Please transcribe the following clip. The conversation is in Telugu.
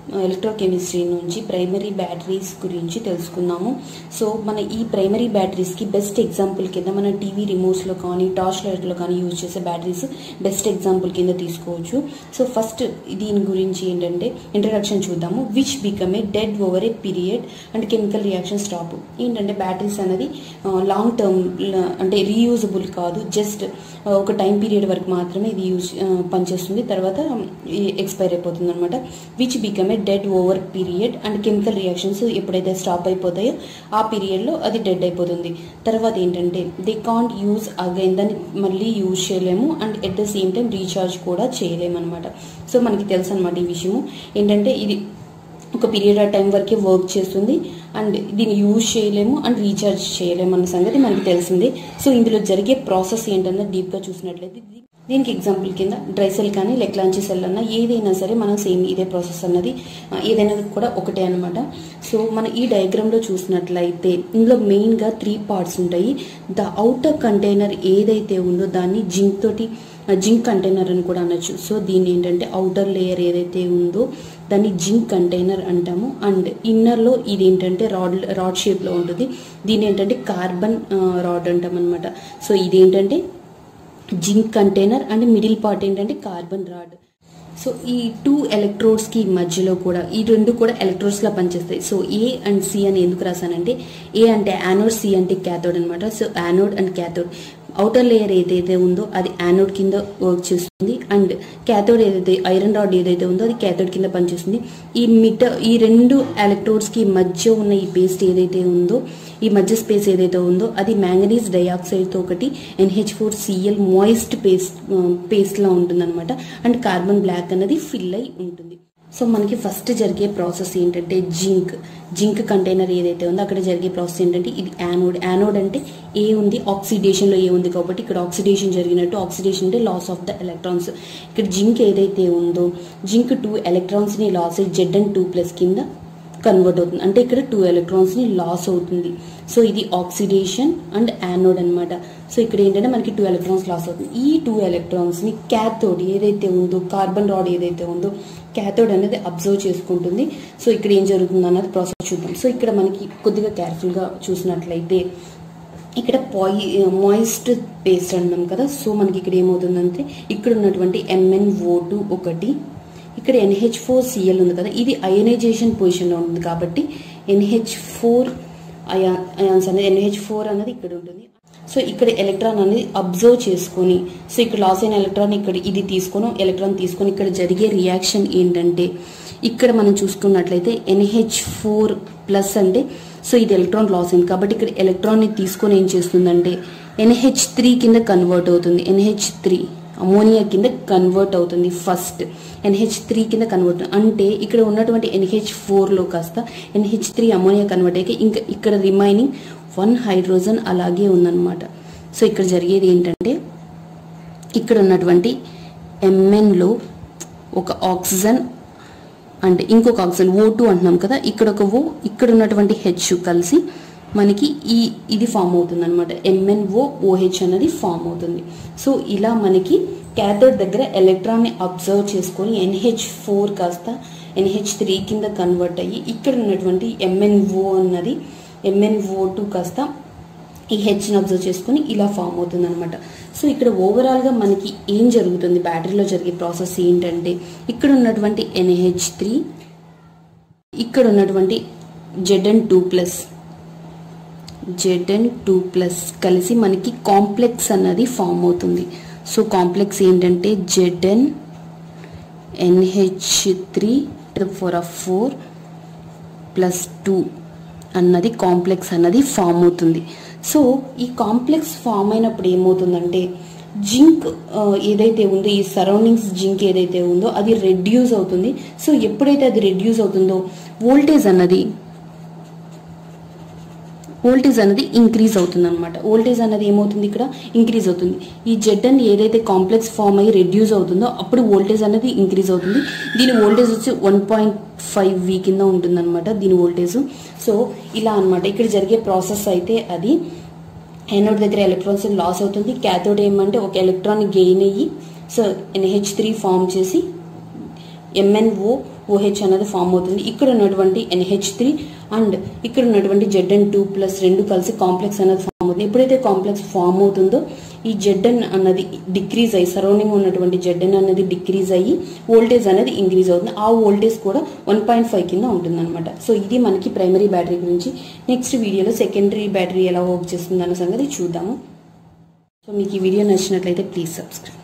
ఎలక్ట్రోకెమిస్ట్రీ నుంచి ప్రైమరీ బ్యాటరీస్ గురించి తెలుసుకుందాము సో మన ఈ ప్రైమరీ బ్యాటరీస్కి బెస్ట్ ఎగ్జాంపుల్ కింద మన టీవీ రిమోట్స్లో కానీ టార్చ్ లైట్లో కానీ యూజ్ చేసే బ్యాటరీస్ బెస్ట్ ఎగ్జాంపుల్ కింద తీసుకోవచ్చు సో ఫస్ట్ దీని గురించి ఏంటంటే ఇంట్రడక్షన్ చూద్దాము which become a dead over a period and chemical reaction stop ఏంటంటే బ్యాటరీస్ అనేది లాంగ్ టర్మ్ అంటే రీయూజబుల్ కాదు జస్ట్ ఒక టైం పీరియడ్ వరకు మాత్రమే ఇది యూజ్ పనిచేస్తుంది తర్వాత ఎక్స్పైర్ అయిపోతుంది అనమాట which become a dead over period and chemical reactions ఎప్పుడైతే స్టాప్ అయిపోతాయో ఆ పీరియడ్లో అది డెడ్ అయిపోతుంది తర్వాత ఏంటంటే దే కాంట్ యూజ్ అగైన్ దాన్ని మళ్ళీ యూజ్ చేయలేము and at the same time recharge కూడా చేయలేము అనమాట సో మనకి తెలుసు అనమాట ఈ విషయము ఏంటంటే ఇది ఒక పీరియడ్ ఆఫ్ టైం వరకే వర్క్ చేస్తుంది అండ్ దీన్ని యూజ్ చేయలేము అండ్ రీఛార్జ్ చేయలేము అన్న సంగతి మనకి తెలిసింది సో ఇందులో జరిగే ప్రాసెస్ ఏంటన్నది డీప్గా చూసినట్లయితే దీనికి ఎగ్జాంపుల్ కింద డ్రై సెల్ కానీ లెక్లాంచి సెల్ అన్న ఏదైనా సరే మనం సేమ్ ఇదే ప్రాసెస్ అన్నది ఏదైనా కూడా ఒకటే అనమాట సో మన ఈ డయాగ్రామ్లో చూసినట్లయితే ఇందులో మెయిన్గా త్రీ పార్ట్స్ ఉంటాయి ద అవుటర్ కంటైనర్ ఏదైతే ఉందో దాన్ని జింక్ తోటి జింక్ కంటైనర్ అని కూడా అనొచ్చు సో దీని ఏంటంటే అవుటర్ లేయర్ ఏదైతే ఉందో దాన్ని జింక్ కంటైనర్ అంటాము అండ్ ఇన్నర్లో ఇది ఏంటంటే రాడ్ రాడ్ షేప్లో ఉంటుంది దీని ఏంటంటే కార్బన్ రాడ్ అంటాం అనమాట సో ఇదేంటంటే zinc container and middle part ఏంటంటే కార్బన్ రాడ్ సో ఈ టూ ఎలక్ట్రోడ్స్కి మధ్యలో కూడా ఈ రెండు కూడా ఎలక్ట్రోడ్స్లా పనిచేస్తాయి సో ఏ అండ్ సి అని ఎందుకు రాసానంటే ఏ అంటే యానోడ్ సి అంటే క్యాథోడ్ అనమాట so anode and cathode outer layer ఏదైతే ఉందో అది యానోడ్ కింద వర్క్ చేస్తుంది అండ్ క్యాథోడ్ ఏదైతే ఐరన్ రాడ్ ఏదైతే ఉందో అది క్యాథోడ్ కింద పనిచేస్తుంది ఈ మిట ఈ రెండు ఎలక్ట్రోడ్స్కి మధ్య ఉన్న ఈ పేస్ట్ ఏదైతే ఉందో ఈ మధ్య స్పేస్ ఏదైతే ఉందో అది మ్యాంగనీస్ డైఆక్సైడ్తో ఒకటి NH four CL moist paste పేస్ట్లా ఉంటుందన్నమాట అండ్ కార్బన్ బ్లాక్ అన్నది ఫిల్ అయి ఉంటుంది సో మనకి ఫస్ట్ జరిగే ప్రాసెస్ ఏంటంటే జింక్ జింక్ కంటైనర్ ఏదైతే ఉందో అక్కడ జరిగే ప్రాసెస్ ఏంటంటే ఇది యానోడ్ యానోడ్ అంటే ఏ ఉంది ఆక్సిడేషన్లో ఏ ఉంది కాబట్టి ఇక్కడ ఆక్సిడేషన్ జరిగినట్టు ఆక్సిడేషన్ అంటే లాస్ ఆఫ్ ద ఎలక్ట్రాన్స్ ఇక్కడ జింక్ ఏదైతే ఉందో జింక్ టూ ఎలక్ట్రాన్స్ని లాస్ అయ్యి జెడ్ అండ్ టూ ప్లస్ కింద కన్వర్ట్ అవుతుంది అంటే ఇక్కడ టూ ఎలక్ట్రాన్స్ని లాస్ అవుతుంది సో ఇది ఆక్సిడేషన్ అండ్ యానోడ్ అనమాట సో ఇక్కడ ఏంటంటే మనకి టూ ఎలక్ట్రాన్స్ లాస్ అవుతుంది ఈ టూ ఎలక్ట్రాన్స్ని క్యాథోడ్ ఏదైతే ఉందో కార్బన్ రాడ్ ఏదైతే ఉందో క్యాథోడ్ అనేది అబ్జర్వ్ చేసుకుంటుంది సో ఇక్కడ ఏం జరుగుతుంది అన్నది ప్రాసెస్ చూద్దాం సో ఇక్కడ మనకి కొద్దిగా కేర్ఫుల్గా చూసినట్లయితే ఇక్కడ పాయి మాయిస్ట్ పేస్ట్ అన్నాం కదా సో మనకి ఇక్కడ ఏమవుతుందంటే ఇక్కడ ఉన్నటువంటి ఎంఎన్ఓ టూ ఒకటి ఇక్కడ ఎన్హెచ్ ఫోర్ సిఎల్ ఉంది కదా ఇది అయనైజేషన్ పొజిషన్లో ఉంటుంది కాబట్టి ఎన్హెచ్ ఫోర్ అయా అయాన్స్ అనేది ఎన్హెచ్ ఫోర్ అనేది ఇక్కడ ఉంటుంది సో ఇక్కడ ఎలక్ట్రాన్ అనేది అబ్జర్వ్ చేసుకొని సో ఇక్కడ లాస్ అయిన ఎలక్ట్రాన్ ఇక్కడ ఇది తీసుకొని ఎలక్ట్రాన్ తీసుకొని ఇక్కడ జరిగే రియాక్షన్ ఏంటంటే ఇక్కడ మనం చూసుకున్నట్లయితే ఎన్హెచ్ ఫోర్ ప్లస్ అంటే సో ఇది ఎలక్ట్రాన్ లాస్ అయింది కాబట్టి ఇక్కడ ఎలక్ట్రాన్ని తీసుకొని ఏం చేస్తుందంటే ఎన్హెచ్ త్రీ కింద కన్వర్ట్ అవుతుంది ఎన్హెచ్ త్రీ అమోనియా కింద కన్వర్ట్ అవుతుంది ఫస్ట్ ఎన్హెచ్ త్రీ కింద కన్వర్ట్ అంటే ఇక్కడ ఉన్నటువంటి ఎన్హెచ్ ఫోర్లో కాస్త ఎన్హెచ్ త్రీ అమోనియా కన్వర్ట్ అయ్యి ఇంకా ఇక్కడ రిమైనింగ్ వన్ హైడ్రోజన్ అలాగే ఉందన్నమాట సో ఇక్కడ జరిగేది ఏంటంటే ఇక్కడ ఉన్నటువంటి ఎంఎన్లో ఒక ఆక్సిజన్ అంటే ఇంకొక ఆక్సిజన్ ఓ టూ అంటున్నాం కదా ఇక్కడ ఒక ఓ ఇక్కడ ఉన్నటువంటి హెచ్ కలిసి మనకి ఈ ఇది ఫామ్ అవుతుంది అనమాట ఎంఎన్ఓ ఓహెచ్ అనేది ఫామ్ అవుతుంది సో ఇలా మనకి క్యాథోడ్ దగ్గర ఎలక్ట్రాన్ని అబ్జర్వ్ చేసుకొని ఎన్హెచ్ ఫోర్ కాస్త ఎన్హెచ్ త్రీ కింద కన్వర్ట్ అయ్యి ఇక్కడ ఉన్నటువంటి ఎంఎన్ఓ అన్నది ఎంఎన్ఓ టూ కాస్త ఈ హెచ్ని అబ్జర్వ్ చేసుకొని ఇలా ఫామ్ అవుతుంది అనమాట సో ఇక్కడ ఓవరాల్గా మనకి ఏం జరుగుతుంది బ్యాటరీలో జరిగే ప్రాసెస్ ఏంటంటే ఇక్కడ ఉన్నటువంటి ఎన్హెచ్ త్రీ ఇక్కడ ఉన్నటువంటి Z and two plus Z and two plus కలిసి మనకి కాంప్లెక్స్ అన్నది ఫామ్ అవుతుంది సో కాంప్లెక్స్ ఏంటంటే Z N NH three four of four plus two అన్నది కాంప్లెక్స్ అన్నది ఫామ్ అవుతుంది సో ఈ కాంప్లెక్స్ ఫామ్ అయినప్పుడు ఏమవుతుందంటే జింక్ ఏదైతే ఉందో ఈ సరౌండింగ్స్ జింక్ ఏదైతే ఉందో అది రెడ్యూస్ అవుతుంది సో ఎప్పుడైతే అది రెడ్యూస్ అవుతుందో వోల్టేజ్ అన్నది వోల్టేజ్ అనేది ఇంక్రీజ్ అవుతుంది అనమాట వోల్టేజ్ అనేది ఏమవుతుంది ఇక్కడ ఇంక్రీజ్ అవుతుంది ఈ జెడ్ అని ఏదైతే కాంప్లెక్స్ ఫామ్ అయ్యి రెడ్యూస్ అవుతుందో అప్పుడు వోల్టేజ్ అనేది ఇంక్రీజ్ అవుతుంది దీని వోల్టేజ్ వచ్చి వన్ పాయింట్ ఫైవ్ వీ కింద ఉంటుంది అనమాట దీని వోల్టేజ్ సో ఇలా అనమాట ఇక్కడ జరిగే ప్రాసెస్ అయితే అది యానోడ్ దగ్గర ఎలక్ట్రాన్స్ లాస్ అవుతుంది క్యాథోడ్ ఏమంటే ఒక ఎలక్ట్రాన్ గెయిన్ అయ్యి సో ఎన్హెచ్ త్రీ ఫామ్ చేసి ఎంఎన్ఓ ఓహెచ్ అనేది ఫామ్ అవుతుంది ఇక్కడ ఉన్నటువంటి ఎన్హెచ్ త్రీ అండ్ ఇక్కడ ఉన్నటువంటి జెడ్ అండ్ టూ ప్లస్ రెండు కలిసి కాంప్లెక్స్ అనేది ఫామ్ అవుతుంది ఎప్పుడైతే కాంప్లెక్స్ ఫామ్ అవుతుందో ఈ జెడ్ఎన్ అన్నది డిక్రీజ్ అయ్యి సరౌండింగ్ ఉన్నటువంటి జెడ్ఎన్ అనేది డిక్రీజ్ అయ్యి వోల్టేజ్ అనేది ఇంక్రీజ్ అవుతుంది ఆ వోల్టేజ్ కూడా వన్ పాయింట్ ఫైవ్ కింద ఉంటుంది అనమాట సో ఇది మనకి ప్రైమరీ బ్యాటరీ గురించి నెక్స్ట్ వీడియోలో సెకండరీ బ్యాటరీ ఎలా వర్క్ చేస్తుంది అన్న సంగతి చూద్దాము సో మీకు ఈ వీడియో నచ్చినట్లయితే ప్లీజ్ సబ్స్క్రైబ్